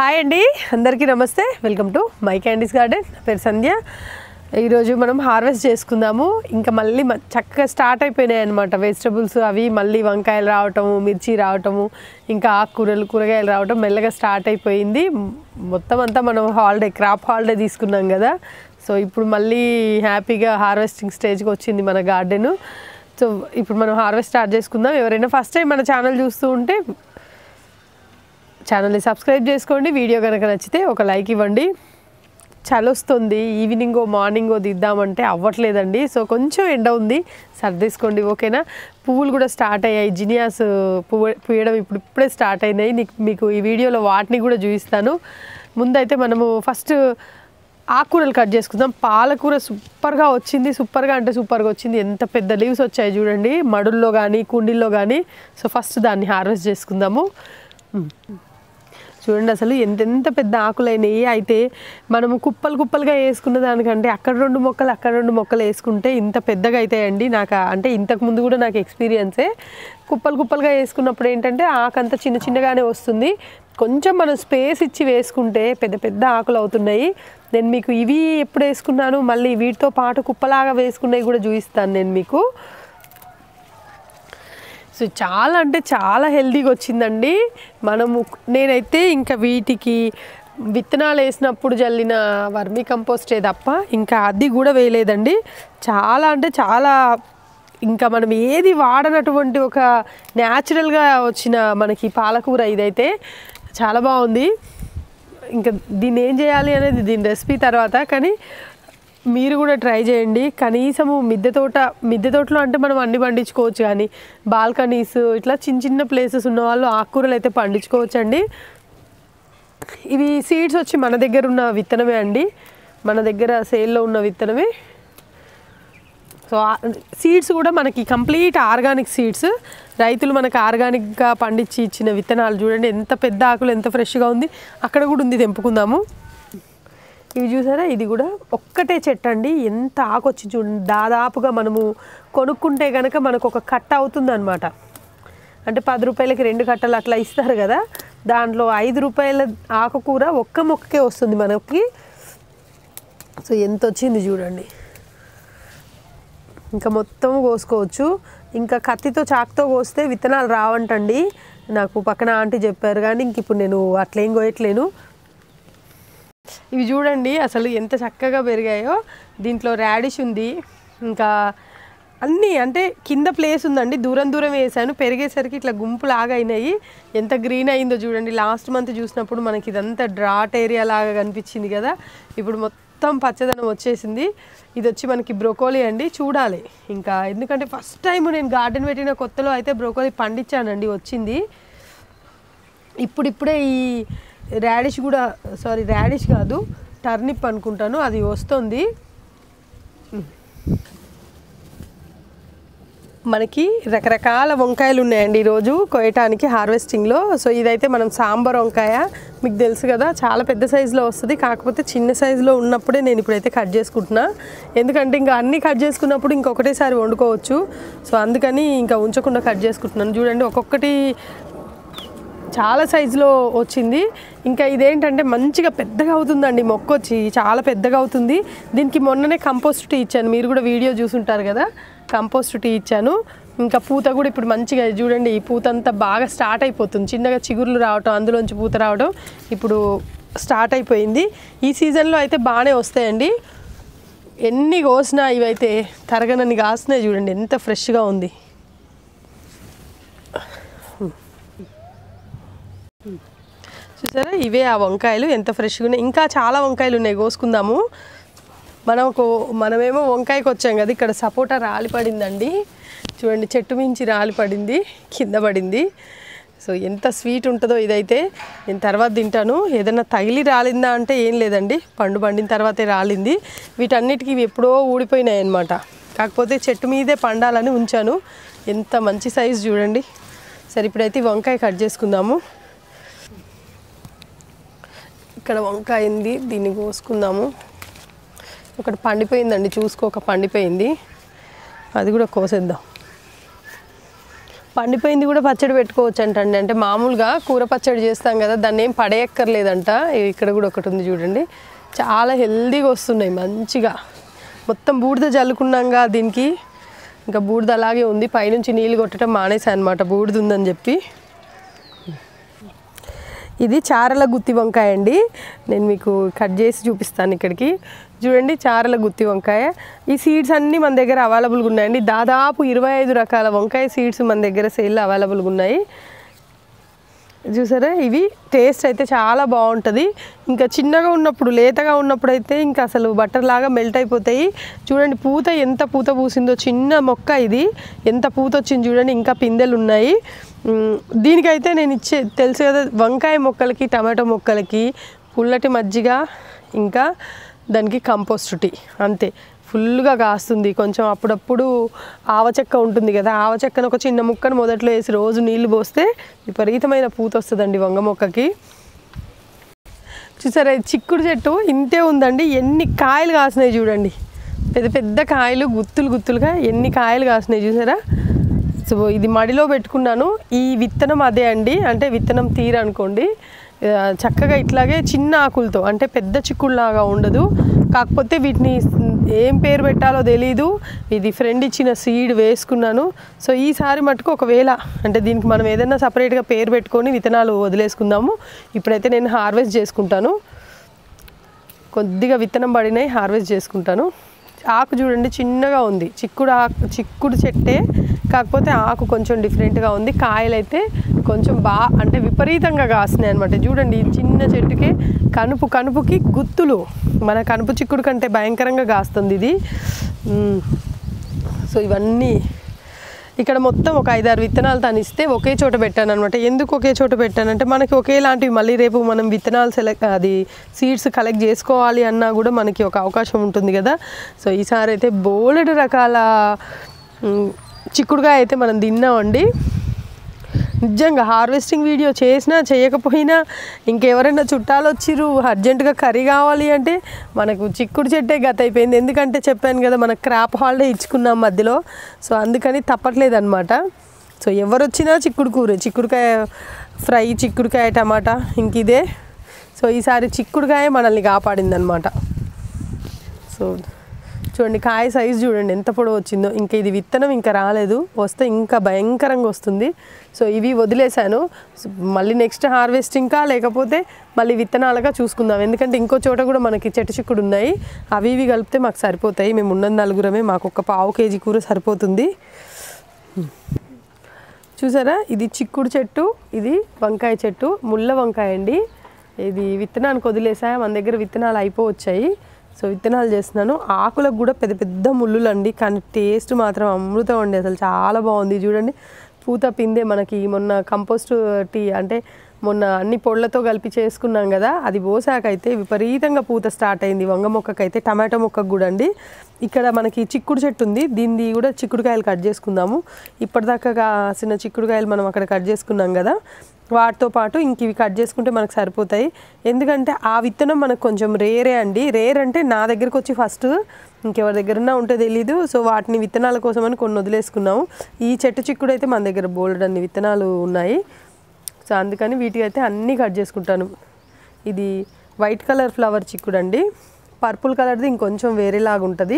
Hi అండి అందరికీ నమస్తే welcome to my candies garden నా పేరు సంధ్య ఈరోజు మనం హార్వెస్ట్ చేసుకుందాము ఇంకా మళ్ళీ మ- చక్కగా స్టార్ట్ అయిపోయినాయి అనమాట వెజిటబుల్స్ అవి మళ్ళీ వంకాయలు రావటము మిర్చి రావటము ఇంకా ఆకుకూరలు కూరగాయలు రావటం మెల్లగా స్టార్ట్ అయిపోయింది మ్, మొత్తం అంతా మనం హాలిడే క్రాప్ హాలిడే తీసుకున్నాం కదా సో ఇప్పుడు మళ్ళీ హ్యాపీగా హార్వెస్టింగ్ స్టేజ్కి వచ్చింది మన గార్డెన్ సో ఇప్పుడు మనం హార్వెస్ట్ స్టార్ట్ చేసుకుందాం ఎవరైనా ఫస్ట్ టైం మన ఛానల్ చూస్తూ ఉంటే ఛానల్ని సబ్స్క్రైబ్ చేసుకోండి వీడియో కనుక నచ్చితే ఒక లైక్ ఇవ్వండి చలొస్తుంది ఈవినింగో మార్నింగో దిద్దామంటే అవ్వట్లేదండి సో కొంచెం ఎండ ఉంది సర్దేసుకోండి ఓకేనా పువ్వులు కూడా స్టార్ట్ అయ్యాయి జినియాస్ పువ్వు పూయడం ఇప్పుడు ఇప్పుడే స్టార్ట్ అయినాయి నీకు మీకు ఈ వీడియోలో వాటిని కూడా చూపిస్తాను ముందైతే మనము ఫస్ట్ ఆకుకూరలు కట్ చేసుకుందాం పాలకూర సూపర్గా వచ్చింది సూపర్గా అంటే సూపర్గా వచ్చింది ఎంత పెద్ద లీవ్స్ వచ్చాయి చూడండి మడుల్లో కానీ కుండీల్లో కానీ సో ఫస్ట్ దాన్ని హార్వెస్ట్ చేసుకుందాము చూడండి అసలు ఎంతెంత పెద్ద ఆకులైనవి అయితే మనము కుప్పలు కుప్పలుగా వేసుకున్న దానికంటే అక్కడ రెండు మొక్కలు అక్కడ రెండు మొక్కలు వేసుకుంటే ఇంత పెద్దగా అవుతాయండి నాకు ఆ- అంటే ఇంతకు ముందు కూడా నాకు ఎక్స్పీరియన్సే కుప్పలు కుప్పలుగా వేసుకున్నప్పుడు ఏంటంటే ఆకంతా చిన్న చిన్నగానే వస్తుంది కొంచెం మనం స్పేస్ ఇచ్చి వేసుకుంటే పెద్ద పెద్ద ఆకులు అవుతున్నాయి నేను మీకు ఇవి ఎప్పుడు వేసుకున్నాను మళ్ళీ వీటితో పాటు కుప్పలాగా వేసుకున్నవి కూడా చూపిస్తాను నేను మీకు సో చాలా అంటే చాలా హెల్తీగా వచ్చిందండి మనము నేనైతే ఇంకా వీటికి విత్తనాలు వేసినప్పుడు జల్లిన వర్మీ కంపోస్టే తప్ప ఇంకా అది కూడా వేయలేదండి చాలా అంటే చాలా ఇంకా మనం ఏది వాడనటువంటి ఒక న్యాచురల్గా వచ్చిన మనకి పాలకూర ఇదైతే చాలా బాగుంది ఇంకా దీన్ని ఏం చేయాలి అనేది దీని రెసిపీ తర్వాత కానీ మీరు కూడా ట్రై చేయండి కనీసము మిద్దె తోట మిద్దె తోటలో అంటే మనం అన్ని పండించుకోవచ్చు కానీ బాల్కనీస్ ఇట్లా చిన్న చిన్న ప్లేసెస్ ఉన్న వాళ్ళు ఆకుకూరలు అయితే పండించుకోవచ్చు అండి ఇవి సీడ్స్ వచ్చి మన దగ్గర ఉన్న విత్తనమే అండి మన దగ్గర సేల్లో ఉన్న విత్తనమే సో సీడ్స్ కూడా మనకి కంప్లీట్ ఆర్గానిక్ సీడ్స్ రైతులు మనకు ఆర్గానిక్గా పండించి ఇచ్చిన విత్తనాలు చూడండి ఎంత పెద్ద ఆకులు ఎంత ఫ్రెష్గా ఉంది అక్కడ కూడా ఉంది తెంపుకుందాము ఇవి చూసారా ఇది కూడా ఒక్కటే చెట్టు అండి ఎంత ఆకు వచ్చి చూడండి దాదాపుగా మనము కొనుక్కుంటే కనుక మనకు ఒక కట్ట అవుతుంది అనమాట అంటే పది రూపాయలకి రెండు కట్టలు అట్లా ఇస్తారు కదా దాంట్లో ఐదు రూపాయల ఆకుకూర ఒక్క మొక్కకే వస్తుంది మనకి సో ఎంత వచ్చింది చూడండి ఇంకా మొత్తం కోసుకోవచ్చు ఇంకా కత్తితో చాకుతో కోస్తే విత్తనాలు రావంటండి నాకు పక్కన ఆంటీ చెప్పారు కానీ ఇంక ఇప్పుడు నేను అట్లేం కోయట్లేను ఇవి చూడండి అసలు ఎంత చక్కగా పెరిగాయో దీంట్లో రాడిష్ ఉంది ఇంకా అన్నీ అంటే కింద ప్లేస్ ఉందండి దూరం దూరం వేసాను పెరిగేసరికి ఇట్లా గుంపులాగా అయినాయి ఎంత గ్రీన్ అయిందో చూడండి లాస్ట్ మంత్ చూసినప్పుడు మనకి ఇదంతా డ్రాట్ ఏరియా లాగా కనిపించింది కదా ఇప్పుడు మొత్తం పచ్చదనం వచ్చేసింది ఇది వచ్చి మనకి బ్రోకోలీ అండి చూడాలి ఇంకా ఎందుకంటే ఫస్ట్ టైం నేను గార్డెన్ పెట్టిన కొత్తలో అయితే బ్రోకోలీ పండించానండి వచ్చింది ఇప్పుడిప్పుడే ఈ రాడిష్ కూడా సారీ రాడిష్ కాదు టర్నిప్ అనుకుంటాను అది వస్తుంది మనకి రకరకాల వంకాయలు ఉన్నాయండి ఈరోజు కోయటానికి హార్వెస్టింగ్లో సో ఇదైతే మనం సాంబార్ వంకాయ మీకు తెలుసు కదా చాలా పెద్ద సైజులో వస్తుంది కాకపోతే చిన్న సైజులో ఉన్నప్పుడే నేను ఇప్పుడైతే కట్ చేసుకుంటున్నా ఎందుకంటే ఇంకా అన్నీ కట్ చేసుకున్నప్పుడు ఇంకొకటేసారి వండుకోవచ్చు సో అందుకని ఇంకా ఉంచకుండా కట్ చేసుకుంటున్నాను చూడండి ఒక్కొక్కటి చాలా సైజులో వచ్చింది ఇంకా ఇదేంటంటే మంచిగా పెద్దగా అవుతుందండి మొక్క వచ్చి చాలా పెద్దగా అవుతుంది దీనికి మొన్ననే కంపోస్ట్ టీ ఇచ్చాను మీరు కూడా వీడియో చూసుంటారు కదా కంపోస్ట్ టీ ఇచ్చాను ఇంకా పూత కూడా ఇప్పుడు మంచిగా చూడండి ఈ పూత అంతా బాగా స్టార్ట్ అయిపోతుంది చిన్నగా చిగుర్లు రావటం అందులోంచి పూత రావడం ఇప్పుడు స్టార్ట్ అయిపోయింది ఈ సీజన్లో అయితే బాగానే వస్తాయండి ఎన్ని కోసినా ఇవైతే తరగనన్ని కాస్తున్నాయి చూడండి ఎంత ఫ్రెష్గా ఉంది చూసారా ఇవే ఆ వంకాయలు ఎంత ఫ్రెష్గా ఉన్నాయి ఇంకా చాలా వంకాయలు ఉన్నాయి కోసుకుందాము మనకు మనమేమో వంకాయకి వచ్చాం కదా ఇక్కడ సపోటా రాలి పడిందండి చూడండి చెట్టు మించి రాలి పడింది కింద పడింది సో ఎంత స్వీట్ ఉంటుందో ఇదైతే నేను తర్వాత తింటాను ఏదైనా తగిలి రాలిందా అంటే ఏం లేదండి పండు పండిన తర్వాతే రాలింది వీటన్నిటికీ ఇవి ఎప్పుడో ఊడిపోయినాయి అన్నమాట కాకపోతే చెట్టు మీదే పండాలని ఉంచాను ఎంత మంచి సైజు చూడండి సరే ఇప్పుడైతే ఈ వంకాయ కట్ చేసుకుందాము ఇక్కడ వంకాయ ఉంది దీన్ని కోసుకుందాము ఒకటి పండిపోయిందండి చూసుకోక పండిపోయింది అది కూడా కోసేద్దాం పండిపోయింది కూడా పచ్చడి పెట్టుకోవచ్చు అంటండి అంటే మామూలుగా కూర పచ్చడి చేస్తాం కదా దాన్ని ఏం పడేయక్కర్లేదంట ఇక్కడ కూడా ఒకటి ఉంది చూడండి చాలా హెల్దీగా వస్తున్నాయి మంచిగా మొత్తం బూడిద జల్లుకున్నాంగా దీనికి ఇంకా బూడిద అలాగే ఉంది పైనుంచి నీళ్ళు కొట్టడం మానేసా అనమాట బూడిద ఉందని చెప్పి ఇది చారల గుత్తి వంకాయ అండి నేను మీకు కట్ చేసి చూపిస్తాను ఇక్కడికి చూడండి చారల గుత్తి వంకాయ ఈ సీడ్స్ అన్నీ మన దగ్గర అవైలబుల్గా ఉన్నాయండి దాదాపు ఇరవై ఐదు రకాల వంకాయ సీడ్స్ మన దగ్గర సేల్లో అవైలబుల్గా ఉన్నాయి చూసారా ఇవి టేస్ట్ అయితే చాలా బాగుంటుంది ఇంకా చిన్నగా ఉన్నప్పుడు లేతగా ఉన్నప్పుడు అయితే ఇంకా అసలు బటర్ లాగా మెల్ట్ అయిపోతాయి చూడండి పూత ఎంత పూత పూసిందో చిన్న మొక్క ఇది ఎంత పూత వచ్చింది చూడండి ఇంకా పిందెలు ఉన్నాయి ఉమ్, దీనికైతే నేను ఇచ్చే తెలుసు కదా వంకాయ మొక్కలకి టమాటో మొక్కలకి పుల్లటి మజ్జిగ ఇంకా దానికి కంపోస్ట్ టీ అంతే ఫుల్గా కాస్తుంది కొంచెం అప్పుడప్పుడు ఆవచెక్క ఉంటుంది కదా ఆవచెక్కను ఒక చిన్న ముక్కను మొదట్లో వేసి రోజు నీళ్లు పోస్తే విపరీతమైన పూత వస్తుందండి వంగ మొక్కకి చూసారా ఈ చిక్కుడు చెట్టు ఇంతే ఉందండి ఎన్ని కాయలు కాసినాయి చూడండి పెద్ద పెద్ద కాయలు గుత్తులు గుత్తులుగా ఎన్ని కాయలు కాసినాయి చూసారా సో ఇది మడిలో పెట్టుకున్నాను ఈ విత్తనం అదే అండి అంటే విత్తనం తీర అనుకోండి ఆ, చక్కగా ఇట్లాగే చిన్న ఆకులతో అంటే పెద్ద చిక్కుడులాగా ఉండదు కాకపోతే వీటిని ఏం పేరు పెట్టాలో తెలీదు ఇది ఫ్రెండ్ ఇచ్చిన సీడ్ వేసుకున్నాను సో ఈసారి మటుకు ఒకవేళ అంటే దీనికి మనం ఏదైనా సపరేట్గా పేరు పెట్టుకొని విత్తనాలు వదిలేసుకుందాము ఇప్పుడైతే నేను హార్వెస్ట్ చేసుకుంటాను కొద్దిగా విత్తనం పడినాయి హార్వెస్ట్ చేసుకుంటాను ఆకు చూడండి చిన్నగా ఉంది చిక్కుడు ఆకు చిక్కుడు చెట్టే కాకపోతే ఆకు కొంచెం డిఫరెంట్గా ఉంది కాయలు అయితే కొంచెం బా అంటే విపరీతంగా కాస్తున్నాయి అనమాట చూడండి ఈ చిన్న చెట్టుకే కనుపు కనుపుకి గుత్తులు మన కనుపు చిక్కుడు కంటే భయంకరంగా కాస్తుంది ఇది మ్, సో ఇవన్నీ ఇక్కడ మొత్తం ఒక ఐదారు విత్తనాలు తను ఇస్తే ఒకే చోట పెట్టాను అనమాట ఎందుకు ఒకే చోట పెట్టానంటే మనకి ఒకేలాంటివి మళ్ళీ రేపు మనం విత్తనాలు సెలెక్ట్ అది సీడ్స్ కలెక్ట్ చేసుకోవాలి అన్నా కూడా మనకి ఒక అవకాశం ఉంటుంది కదా సో ఈసారి అయితే బోలెడు రకాల మ్, చిక్కుడుగా అయితే మనం తిన్నామండి నిజంగా హార్వెస్టింగ్ వీడియో చేసినా చేయకపోయినా ఇంకెవరైనా చుట్టాలు వచ్చిర్రు అర్జెంటుగా కర్రీ కావాలి అంటే మనకు చిక్కుడు చెట్టే గత అయిపోయింది ఎందుకంటే చెప్పాను కదా మనకు క్రాప్ హాలిడే ఇచ్చుకున్నాం మధ్యలో సో అందుకని తప్పట్లేదు అనమాట సో ఎవరు వచ్చినా చిక్కుడు కూర చిక్కుడుకాయ ఫ్రై చిక్కుడుకాయ టమాటా ఇంక ఇదే సో ఈసారి చిక్కుడుకాయ మనల్ని కాపాడింది అనమాట సో చూడండి కాయ సైజు చూడండి ఎంత పొడవు వచ్చిందో ఇంకా ఇది విత్తనం ఇంకా రాలేదు వస్తే ఇంకా భయంకరంగా వస్తుంది సో ఇవి వదిలేశాను సో మళ్ళీ నెక్స్ట్ హార్వెస్టింగ్కా లేకపోతే మళ్ళీ విత్తనాలుగా చూసుకుందాం ఎందుకంటే ఇంకో చోట కూడా మనకి చెట్టు చిక్కుడు ఉన్నాయి అవి ఇవి కలిపితే మాకు సరిపోతాయి మేము ఉన్న నలుగురమే మాకు ఒక పావు కేజీ కూర సరిపోతుంది చూసారా ఇది చిక్కుడు చెట్టు ఇది వంకాయ చెట్టు ముళ్ళ వంకాయ అండి ఇది విత్తనానికి వదిలేసా మన దగ్గర విత్తనాలు అయిపోవచ్చాయి సో విత్తనాలు చేస్తున్నాను ఆకులకు కూడా పెద్ద పెద్ద ముళ్ళులు అండి కానీ టేస్ట్ మాత్రం అమృతం అండి అసలు చాలా బాగుంది చూడండి పూత పిందే మనకి మొన్న కంపోస్ట్ టీ అంటే మొన్న అన్ని పొళ్ళతో కలిపి చేసుకున్నాం కదా అది పోసాకైతే విపరీతంగా పూత స్టార్ట్ అయింది వంగ మొక్కకైతే టమాటో మొక్కకు కూడా అండి ఇక్కడ మనకి చిక్కుడు చెట్టు ఉంది దీన్ని కూడా చిక్కుడుకాయలు కట్ చేసుకుందాము ఇప్పటిదాకా కాసిన చిక్కుడుకాయలు మనం అక్కడ కట్ చేసుకున్నాం కదా వాటితో పాటు ఇంక ఇవి కట్ చేసుకుంటే మనకు సరిపోతాయి ఎందుకంటే ఆ విత్తనం మనకు కొంచెం రేరే అండి రేర్ అంటే నా దగ్గరకు వచ్చి ఫస్ట్ ఇంకెవరి దగ్గరన్నా ఉంటే తెలీదు సో వాటిని విత్తనాల కోసం అని కొన్ని వదిలేసుకున్నాము ఈ చెట్టు చిక్కుడు అయితే మన దగ్గర బోల్డ్ అన్ని విత్తనాలు ఉన్నాయి సో అందుకని వీటికి అయితే అన్నీ కట్ చేసుకుంటాను ఇది వైట్ కలర్ ఫ్లవర్ చిక్కుడు అండి పర్పుల్ కలర్ది ఇంకొంచెం వేరేలాగా ఉంటుంది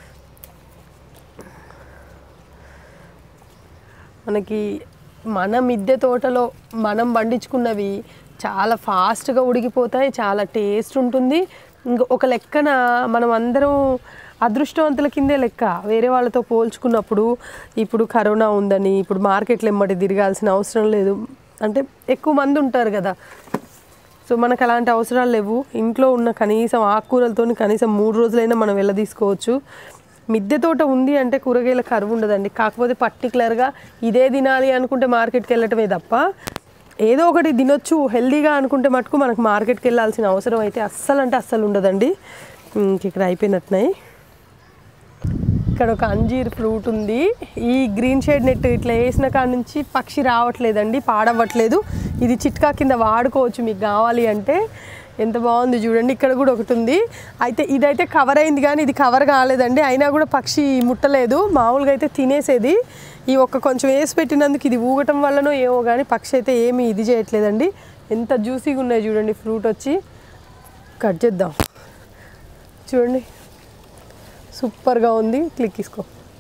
మనకి మన మిద్దె తోటలో మనం పండించుకున్నవి చాలా ఫాస్ట్గా ఉడికిపోతాయి చాలా టేస్ట్ ఉంటుంది ఇంక ఒక లెక్కన మనం అందరం అదృష్టవంతుల కిందే లెక్క వేరే వాళ్ళతో పోల్చుకున్నప్పుడు ఇప్పుడు కరోనా ఉందని ఇప్పుడు మార్కెట్లో ఎమ్మటి తిరగాల్సిన అవసరం లేదు అంటే ఎక్కువ మంది ఉంటారు కదా సో మనకు అలాంటి అవసరాలు లేవు ఇంట్లో ఉన్న కనీసం ఆకుకూరలతో కనీసం మూడు రోజులైనా మనం వెళ్ళ తీసుకోవచ్చు మిద్దె తోట ఉంది అంటే కూరగాయల కరువు ఉండదండి కాకపోతే పర్టికులర్గా ఇదే తినాలి అనుకుంటే మార్కెట్కి వెళ్ళటమే తప్ప ఏదో ఒకటి తినొచ్చు హెల్దీగా అనుకుంటే మటుకు మనకు మార్కెట్కి వెళ్ళాల్సిన అవసరం అయితే అస్సలు అంటే అస్సలు ఉండదండి ఇంక ఇక్కడ అయిపోయినట్టున్నాయి ఇక్కడ ఒక అంజీర్ ఫ్రూట్ ఉంది ఈ గ్రీన్ షేడ్ నెట్ ఇట్లా వేసిన కాడ నుంచి పక్షి రావట్లేదండి పాడవ్వట్లేదు ఇది చిట్కా కింద వాడుకోవచ్చు మీకు కావాలి అంటే ఎంత బాగుంది చూడండి ఇక్కడ కూడా ఒకటి ఉంది అయితే ఇదైతే కవర్ అయింది కానీ ఇది కవర్ కాలేదండి అయినా కూడా పక్షి ముట్టలేదు మామూలుగా అయితే తినేసేది ఈ ఒక్క కొంచెం వేసి పెట్టినందుకు ఇది ఊగటం వల్లనో ఏమో కానీ పక్షి అయితే ఏమీ ఇది చేయట్లేదండి ఎంత జ్యూసీగా ఉన్నాయి చూడండి ఫ్రూట్ వచ్చి కట్ చేద్దాం చూడండి సూపర్గా ఉంది క్లిక్ తీసుకో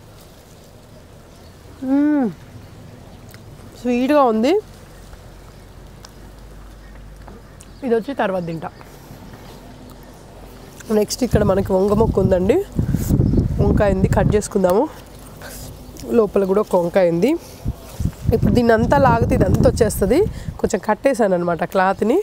మ్మ్. స్వీట్గా ఉంది ఇది వచ్చి తర్వాత తింటా నెక్స్ట్ ఇక్కడ మనకి వంగ మొక్క ఉందండి వంకాయ ఉంది కట్ చేసుకుందాము లోపల కూడా ఒక వంకాయ ఉంది ఇప్పుడు దీన్ని అంతా లాగితే ఇదంతా వచ్చేస్తుంది కొంచెం కట్టేశాను అనమాట క్లాత్ని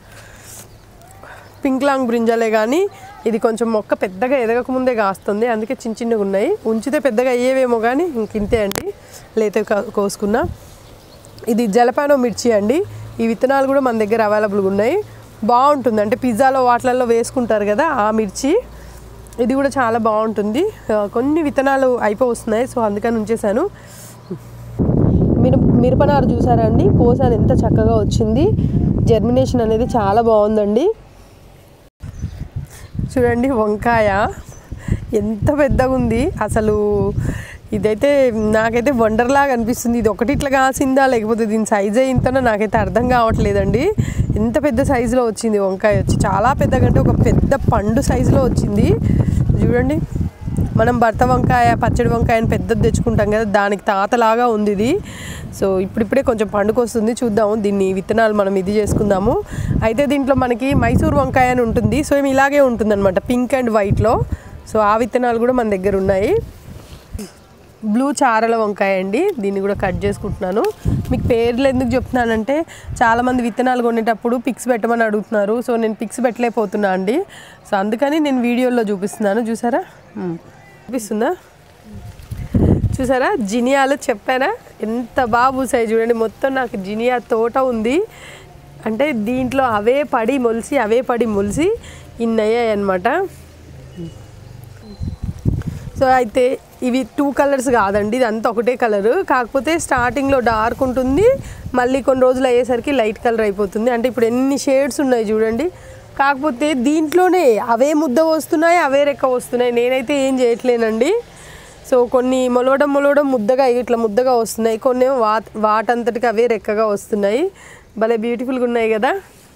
పింక్ లాంగ్ బ్రింజాలే కానీ ఇది కొంచెం మొక్క పెద్దగా ఎదగక ముందే కాస్తుంది అందుకే చిన్న చిన్నగా ఉన్నాయి ఉంచితే పెద్దగా అయ్యేవేమో కానీ ఇంక ఇంతే అండి లేతే కా- కోసుకున్నా ఇది జలపానో మిర్చి అండి ఈ విత్తనాలు కూడా మన దగ్గర అవైలబుల్గా ఉన్నాయి బాగుంటుంది అంటే పిజ్జాలో వాటిలలో వేసుకుంటారు కదా ఆ మిర్చి ఇది కూడా చాలా బాగుంటుంది ఆ, కొన్ని విత్తనాలు అయిపోతున్నాయి సో అందుకని ఉంచేసాను మిరప మిరపనారు చూసారా అండి పోసాను ఎంత చక్కగా వచ్చింది జర్మినేషన్ అనేది చాలా బాగుందండి చూడండి వంకాయ ఎంత పెద్దగా ఉంది అసలు ఇదైతే నాకైతే వండర్లాగా అనిపిస్తుంది ఇది ఒకటి ఇట్లా కాసిందా లేకపోతే దీని సైజే ఇంతనో నాకైతే అర్థం కావట్లేదండి ఎంత పెద్ద సైజులో వచ్చింది వంకాయ వచ్చి చాలా పెద్దగా అంటే ఒక పెద్ద పండు సైజులో వచ్చింది చూడండి మనం భర్త వంకాయ పచ్చడి వంకాయ అని పెద్దది తెచ్చుకుంటాం కదా దానికి తాతలాగా ఉంది ఇది సో ఇప్పుడిప్పుడే కొంచెం పండుకొస్తుంది చూద్దాము దీన్ని విత్తనాలు మనం ఇది చేసుకుందాము అయితే దీంట్లో మనకి మైసూర్ వంకాయ అని ఉంటుంది సో ఏమి ఇలాగే ఉంటుందన్నమాట పింక్ అండ్ వైట్లో సో ఆ విత్తనాలు కూడా మన దగ్గర ఉన్నాయి బ్లూ చారల వంకాయ అండి దీన్ని కూడా కట్ చేసుకుంటున్నాను మీకు పేర్లు ఎందుకు చెప్తున్నానంటే చాలామంది విత్తనాలు కొనేటప్పుడు పిక్స్ పెట్టమని అడుగుతున్నారు సో నేను పిక్స్ పెట్టలేకపోతున్నా అండి సో అందుకని నేను వీడియోలో చూపిస్తున్నాను చూసారా మ్మ్. చూపిస్తుందా చూసారా జినియాలు చెప్పానా ఎంత బాగా పూసాయి చూడండి మొత్తం నాకు జినియా తోట ఉంది అంటే దీంట్లో అవే పడి మొలిసి అవే పడి మొలిసి ఇన్ని అయ్యాయి అనమాట సో అయితే ఇవి టూ కలర్స్ కాదండి ఇది అంతా ఒకటే కలర్ కాకపోతే స్టార్టింగ్లో డార్క్ ఉంటుంది మళ్ళీ కొన్ని రోజులు అయ్యేసరికి లైట్ కలర్ అయిపోతుంది అంటే ఇప్పుడు ఎన్ని షేడ్స్ ఉన్నాయి చూడండి కాకపోతే దీంట్లోనే అవే ముద్ద వస్తున్నాయి అవే రెక్క వస్తున్నాయి నేనైతే ఏం చేయట్లేనండి సో కొన్ని మొలవడం మొలవడం ముద్దగా ఇట్లా ముద్దగా వస్తున్నాయి కొన్ని వా వాటంతటికి అవే రెక్కగా వస్తున్నాయి భలే బ్యూటిఫుల్గా ఉన్నాయి కదా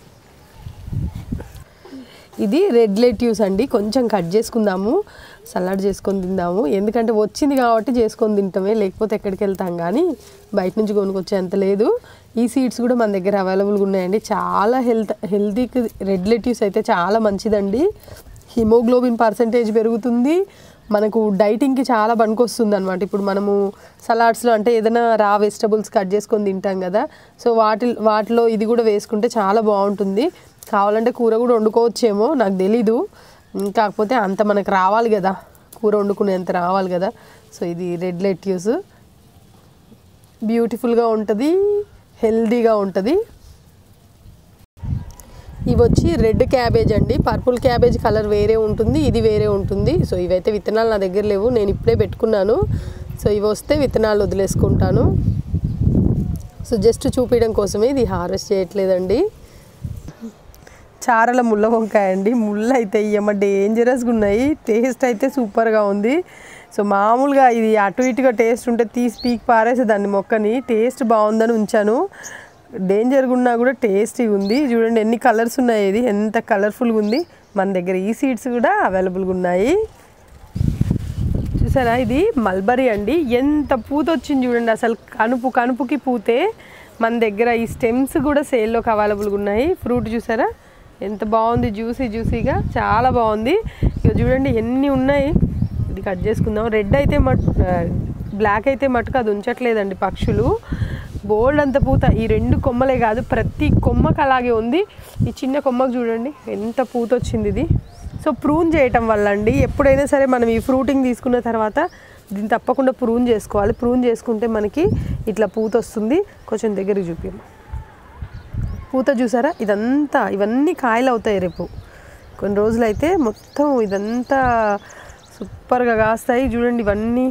ఇది రెడ్ లెట్యూస్ అండి కొంచెం కట్ చేసుకుందాము సలాడ్ చేసుకొని తిందాము ఎందుకంటే వచ్చింది కాబట్టి చేసుకొని తింటామే లేకపోతే ఎక్కడికి వెళ్తాం కానీ బయట నుంచి కొనుక్కొచ్చేంత లేదు ఈ సీడ్స్ కూడా మన దగ్గర అవైలబుల్గా ఉన్నాయండి చాలా హెల్త్ హెల్తీకి రెడ్ లెట్యూస్ అయితే చాలా మంచిదండి హిమోగ్లోబిన్ పర్సంటేజ్ పెరుగుతుంది మనకు డైటింగ్కి చాలా పనికొస్తుంది అనమాట ఇప్పుడు మనము సలాడ్స్లో అంటే ఏదైనా రా వెజిటబుల్స్ కట్ చేసుకొని తింటాం కదా సో వాటి వాటిలో ఇది కూడా వేసుకుంటే చాలా బాగుంటుంది కావాలంటే కూర కూడా వండుకోవచ్చేమో నాకు తెలీదు ఉమ్, కాకపోతే అంత మనకు రావాలి కదా కూర వండుకునేంత రావాలి కదా సో ఇది రెడ్ లెట్యూస్ బ్యూటిఫుల్గా ఉంటుంది హెల్దీగా ఉంటుంది ఇవి వచ్చి రెడ్ క్యాబేజ్ అండి పర్పుల్ క్యాబేజ్ కలర్ వేరే ఉంటుంది ఇది వేరే ఉంటుంది సో ఇవైతే విత్తనాలు నా దగ్గర లేవు నేను ఇప్పుడే పెట్టుకున్నాను సో ఇవి వస్తే విత్తనాలు వదిలేసుకుంటాను సో జస్ట్ చూపించడం కోసమే ఇది హార్వెస్ట్ చేయట్లేదండి చారల ముళ్ళ వంకాయ అండి ముళ్ళు అయితే ఇయ్యమ్మ డేంజరస్గా ఉన్నాయి టేస్ట్ అయితే సూపర్గా ఉంది సో మామూలుగా ఇది అటు ఇటుగా టేస్ట్ ఉంటే తీసి పీకి పారేసే దాన్ని మొక్కని టేస్ట్ బాగుందని ఉంచాను డేంజర్గా ఉన్నా కూడా టేస్టీ ఉంది చూడండి ఎన్ని కలర్స్ ఉన్నాయి ఇది ఎంత కలర్ఫుల్గా ఉంది మన దగ్గర ఈ సీడ్స్ కూడా అవైలబుల్గా ఉన్నాయి చూసారా ఇది మల్బరీ అండి ఎంత పూత వచ్చింది చూడండి అసలు కనుపు కనుపుకి పూతే మన దగ్గర ఈ స్టెమ్స్ కూడా సేల్లోకి అవైలబుల్గా ఉన్నాయి ఫ్రూట్ చూసారా ఎంత బాగుంది జ్యూసీ జ్యూసీగా చాలా బాగుంది ఇక చూడండి ఎన్ని ఉన్నాయి ఇది కట్ చేసుకుందాం రెడ్ అయితే మట్ బ్లాక్ అయితే మటుకు అది ఉంచట్లేదండి పక్షులు బోల్డ్ అంత పూత ఈ రెండు కొమ్మలే కాదు ప్రతి కొమ్మకు అలాగే ఉంది ఈ చిన్న కొమ్మకు చూడండి ఎంత పూత వచ్చింది ఇది సో ప్రూన్ చేయటం వల్ల అండి ఎప్పుడైనా సరే మనం ఈ ఫ్రూటింగ్ తీసుకున్న తర్వాత దీన్ని తప్పకుండా ప్రూన్ చేసుకోవాలి ప్రూన్ చేసుకుంటే మనకి ఇట్లా పూత వస్తుంది కొంచెం దగ్గరికి చూపించము పూత చూసారా ఇదంతా ఇవన్నీ కాయలు అవుతాయి రేపు కొన్ని రోజులైతే మొత్తం ఇదంతా సూపర్గా కాస్తాయి చూడండి ఇవన్నీ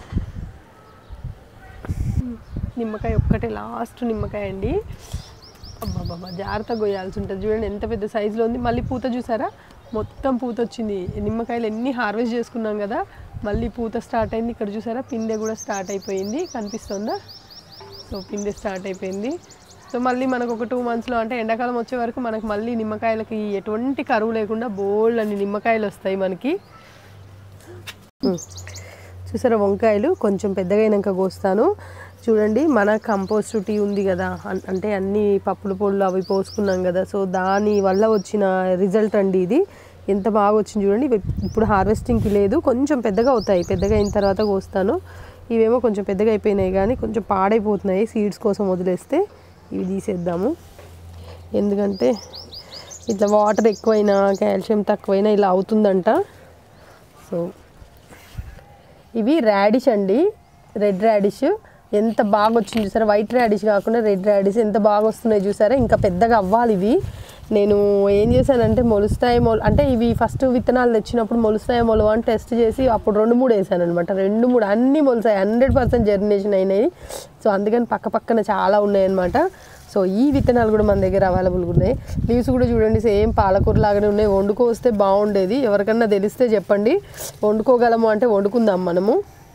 నిమ్మకాయ ఒక్కటే లాస్ట్ నిమ్మకాయ అండి అబ్బాబ్బా జాగ్రత్తగా కొయ్యాల్సి ఉంటుంది చూడండి ఎంత పెద్ద సైజులో ఉంది మళ్ళీ పూత చూసారా మొత్తం పూత వచ్చింది నిమ్మకాయలు ఎన్ని హార్వెస్ట్ చేసుకున్నాం కదా మళ్ళీ పూత స్టార్ట్ అయింది ఇక్కడ చూసారా పిందె కూడా స్టార్ట్ అయిపోయింది కనిపిస్తుందా సో పిందె స్టార్ట్ అయిపోయింది సో మళ్ళీ మనకు ఒక టూ మంత్స్లో అంటే ఎండాకాలం వచ్చే వరకు మనకు మళ్ళీ నిమ్మకాయలకి ఎటువంటి కరువు లేకుండా బోల్డ్ అన్ని నిమ్మకాయలు వస్తాయి మనకి ఉమ్. చూసారా వంకాయలు కొంచెం పెద్దగా అయినాక కోస్తాను చూడండి మన కంపోస్ట్ టీ ఉంది కదా అన్- అంటే అన్ని పప్పుల పొడులు అవి పోసుకున్నాం కదా సో దాని వల్ల వచ్చిన రిజల్ట్ అండి ఇది ఎంత బాగా వచ్చింది చూడండి ఇవి ఇప్పుడు హార్వెస్టింగ్కి లేదు కొంచెం పెద్దగా అవుతాయి పెద్దగా అయిన తర్వాత కోస్తాను ఇవేమో కొంచెం పెద్దగా అయిపోయినాయి కానీ కొంచెం పాడైపోతున్నాయి సీడ్స్ కోసం వదిలేస్తే ఇవి తీసేద్దాము ఎందుకంటే ఇట్లా వాటర్ ఎక్కువైనా కాల్షియం తక్కువైనా ఇలా అవుతుందంట సో ఇవి రాడిష్ అండి రెడ్ రాడిష్ ఎంత బాగా వచ్చింది చూసారా వైట్ రాడిష్ కాకుండా రెడ్ రాడిష్ ఎంత బాగా వస్తున్నాయి చూసారా ఇంకా పెద్దగా అవ్వాలి ఇవి నేను ఏం చేశానంటే మొలుస్తాయి మొల అంటే ఇవి ఫస్ట్ విత్తనాలు తెచ్చినప్పుడు మొలుస్తాయి మొలవ అని టెస్ట్ చేసి అప్పుడు రెండు మూడు వేసాను అనమాట రెండు మూడు అన్నీ మొలిసాయి హండ్రెడ్ పర్సెంట్ జర్మినేషన్ అయినాయి సో అందుకని పక్క పక్కన చాలా ఉన్నాయన్నమాట సో ఈ విత్తనాలు కూడా మన దగ్గర అవైలబుల్గా ఉన్నాయి లీవ్స్ కూడా చూడండి సేమ్ పాలకూర లాగానే ఉన్నాయి వండుకొస్తే బాగుండేది ఎవరికన్నా తెలిస్తే చెప్పండి వండుకోగలము అంటే వండుకుందాం మనము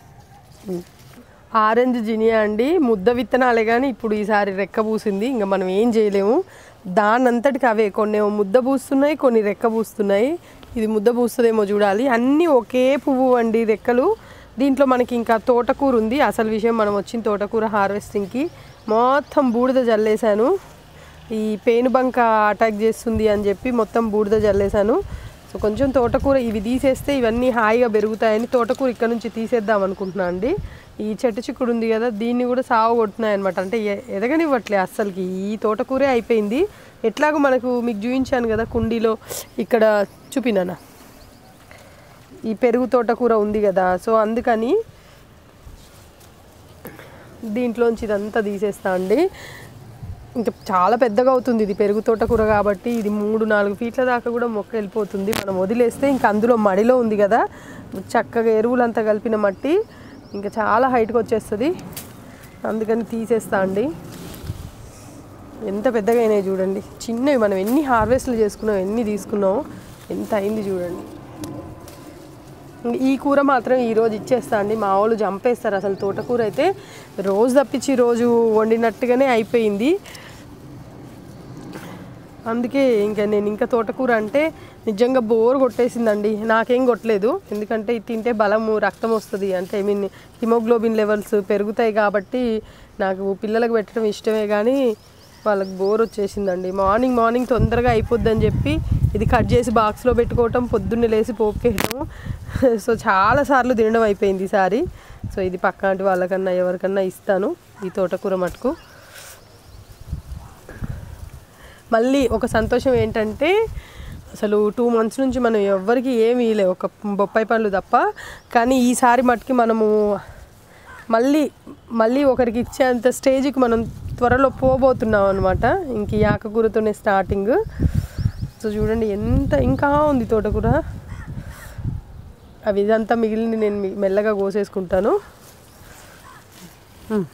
ఆరెంజ్ జినియా అండి ముద్ద విత్తనాలే కానీ ఇప్పుడు ఈసారి రెక్క పూసింది ఇంకా మనం ఏం చేయలేము దాని అంతటికి అవే కొన్ని ఏమో ముద్ద పూస్తున్నాయి కొన్ని రెక్క పూస్తున్నాయి ఇది ముద్ద పూస్తుందేమో చూడాలి అన్నీ ఒకే పువ్వు అండి రెక్కలు దీంట్లో మనకి ఇంకా తోటకూర ఉంది అసలు విషయం మనం వచ్చిన తోటకూర హార్వెస్టింగ్కి మొత్తం బూడిద జల్లేశాను ఈ పేనుబంక అటాక్ చేస్తుంది అని చెప్పి మొత్తం బూడిద జల్లేశాను సో కొంచెం తోటకూర ఇవి తీసేస్తే ఇవన్నీ హాయిగా పెరుగుతాయని తోటకూర ఇక్కడ నుంచి తీసేద్దాం అనుకుంటున్నా అండి ఈ చెట్టు చిక్కుడు ఉంది కదా దీన్ని కూడా సాగు కొడుతున్నాయి అనమాట అంటే ఎ- ఎదగనివ్వట్లే అస్సలకి ఈ తోటకూరే అయిపోయింది ఎట్లాగో మనకు మీకు చూపించాను కదా కుండీలో ఇక్కడ చూపినానా ఈ పెరుగు తోటకూర ఉంది కదా సో అందుకని దీంట్లోంచి ఇదంతా తీసేస్తా అండి ఇంకా చాలా పెద్దగా అవుతుంది ఇది పెరుగు తోటకూర కాబట్టి ఇది మూడు నాలుగు ఫీట్ల దాకా కూడా మొక్క వెళ్ళిపోతుంది మనం వదిలేస్తే ఇంకా అందులో మడిలో ఉంది కదా చక్కగా ఎరువులంతా కలిపిన మట్టి ఇంకా చాలా హైట్కి వచ్చేస్తుంది అందుకని తీసేస్తా అండి ఎంత పెద్దగా అయినాయి చూడండి చిన్నవి మనం ఎన్ని హార్వెస్ట్లు చేసుకున్నాం ఎన్ని తీసుకున్నాం ఎంత అయింది చూడండి ఈ కూర మాత్రం ఈరోజు ఇచ్చేస్తా అండి మా వాళ్ళు చంపేస్తారు అసలు తోటకూర అయితే రోజు తప్పించి రోజు వండినట్టుగానే అయిపోయింది అందుకే ఇంకా నేను ఇంకా తోటకూర అంటే నిజంగా బోర్ కొట్టేసిందండి నాకేం కొట్టలేదు ఎందుకంటే ఇది తింటే బలము రక్తం వస్తుంది అంటే ఐ మీన్ హిమోగ్లోబిన్ లెవెల్స్ పెరుగుతాయి కాబట్టి నాకు పిల్లలకు పెట్టడం ఇష్టమే కానీ వాళ్ళకి బోర్ వచ్చేసిందండి మార్నింగ్ మార్నింగ్ తొందరగా అయిపోద్దని చెప్పి ఇది కట్ చేసి బాక్స్లో పెట్టుకోవటం పొద్దున్నే లేసి పోపుకేయటం సో చాలాసార్లు తినడం అయిపోయింది ఈసారి సో ఇది పక్కాంటి వాళ్ళకన్నా ఎవరికన్నా ఇస్తాను ఈ తోటకూర మటుకు మళ్ళీ ఒక సంతోషం ఏంటంటే అసలు టూ మంత్స్ నుంచి మనం ఎవ్వరికి ఏమీ ఇలే ఒక బొప్పాయి పండ్లు తప్ప కానీ ఈసారి మటుకి మనము మళ్ళీ మళ్ళీ ఒకరికి ఇచ్చేంత స్టేజ్కి మనం త్వరలో పోబోతున్నాం అనమాట ఇంక ఈ ఆకుకూరతోనే స్టార్టింగ్ సో చూడండి ఎంత ఇంకా ఉంది తోటకూర అవి ఇదంతా మిగిలింది నేను మీ- మెల్లగా కోసేసుకుంటాను మ్.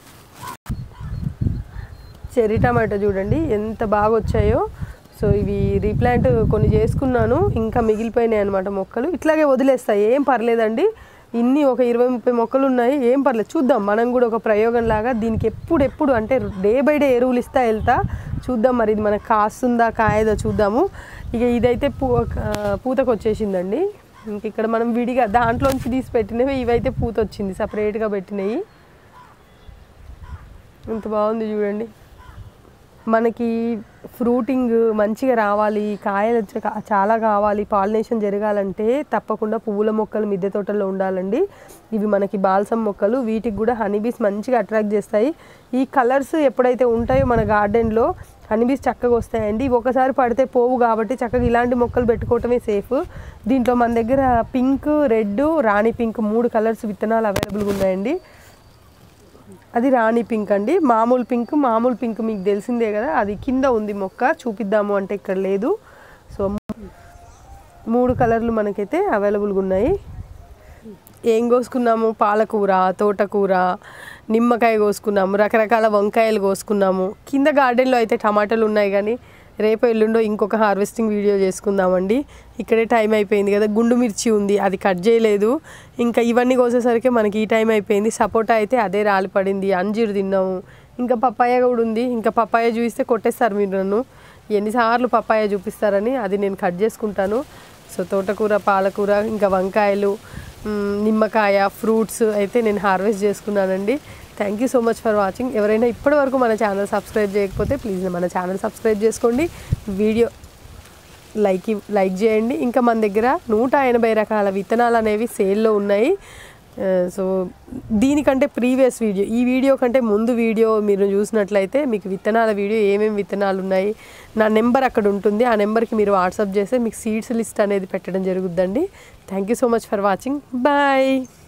చెర్రీ టమాటో చూడండి ఎంత బాగా వచ్చాయో సో ఇవి రీప్లాంట్ కొన్ని చేసుకున్నాను ఇంకా మిగిలిపోయినాయి అనమాట మొక్కలు ఇట్లాగే వదిలేస్తాయి ఏం పర్లేదండి ఇన్ని ఒక ఇరవై ముప్పై మొక్కలు ఉన్నాయి ఏం పర్లేదు చూద్దాం మనం కూడా ఒక ప్రయోగం లాగా దీనికి ఎప్పుడెప్పుడు అంటే డే బై డే ఎరువులు ఇస్తా వెళ్తా చూద్దాం మరి ఇది మనకు కాస్తుందా కాయదో చూద్దాము ఇక ఇదైతే పూ ఆ, పూతకు వచ్చేసిందండి ఇంక ఇక్కడ మనం విడిగా దాంట్లోంచి తీసి పెట్టినవి ఇవైతే పూత వచ్చింది సపరేట్గా పెట్టినవి ఎంత బాగుంది చూడండి మనకి ఫ్రూటింగ్ మంచిగా రావాలి కాయలు చ- చాలా కావాలి పాలినేషన్ జరగాలంటే తప్పకుండా పువ్వుల మొక్కలు మిద్దె తోటల్లో ఉండాలండి ఇవి మనకి బాల్సం మొక్కలు వీటికి కూడా హనీబీస్ మంచిగా అట్రాక్ట్ చేస్తాయి ఈ కలర్స్ ఎప్పుడైతే ఉంటాయో మన గార్డెన్లో హనీబీస్ చక్కగా వస్తాయండి ఇవి ఒకసారి పడితే పోవు కాబట్టి చక్కగా ఇలాంటి మొక్కలు పెట్టుకోవటమే సేఫ్ దీంట్లో మన దగ్గర పింక్ రెడ్ రాణి పింక్ మూడు కలర్స్ విత్తనాలు అవైలబుల్గా ఉన్నాయండి అది రాణి పింక్ అండి మామూలు పింక్ మామూలు పింక్ మీకు తెలిసిందే కదా అది కింద ఉంది మొక్క చూపిద్దాము అంటే ఇక్కడ లేదు సో మూడు కలర్లు మనకైతే అవైలబుల్గా ఉన్నాయి ఏం కోసుకున్నాము పాలకూర తోటకూర నిమ్మకాయ కోసుకున్నాము రకరకాల వంకాయలు కోసుకున్నాము కింద గార్డెన్లో అయితే టమాటాలు ఉన్నాయి కానీ రేపు ఎల్లుండో ఇంకొక హార్వెస్టింగ్ వీడియో చేసుకుందామండి ఇక్కడే టైం అయిపోయింది కదా గుండు మిర్చి ఉంది అది కట్ చేయలేదు ఇంకా ఇవన్నీ కోసేసరికి మనకి ఈ టైం అయిపోయింది సపోటా అయితే అదే రాలి పడింది అంజీరు తిన్నాము ఇంకా పప్పాయ కూడా ఉంది ఇంకా పప్పాయ చూపిస్తే కొట్టేస్తారు మీరు నన్ను ఎన్నిసార్లు పప్పాయ చూపిస్తారని అది నేను కట్ చేసుకుంటాను సో తోటకూర పాలకూర ఇంకా వంకాయలు మ్, నిమ్మకాయ ఫ్రూట్స్ అయితే నేను హార్వెస్ట్ చేసుకున్నానండి thank you so much for watching ఎవరైనా ఇప్పటి వరకు మన ఛానల్ సబ్స్క్రైబ్ చేయకపోతే ప్లీజ్ మన ఛానల్ సబ్స్క్రైబ్ చేసుకోండి వీడియో లైక్ ఇవ్- లైక్ చేయండి ఇంకా మన దగ్గర నూట ఎనభై రకాల విత్తనాలు అనేవి సేల్లో ఉన్నాయి ఆ, సో దీనికంటే ప్రీవియస్ వీడియో ఈ వీడియో కంటే ముందు వీడియో మీరు చూసినట్లయితే మీకు విత్తనాల వీడియో ఏమేమి విత్తనాలు ఉన్నాయి నా నెంబర్ అక్కడ ఉంటుంది ఆ నెంబర్కి మీరు వాట్సాప్ చేస్తే మీకు సీడ్స్ లిస్ట్ అనేది పెట్టడం జరుగుద్దండి thank you so much for watching bye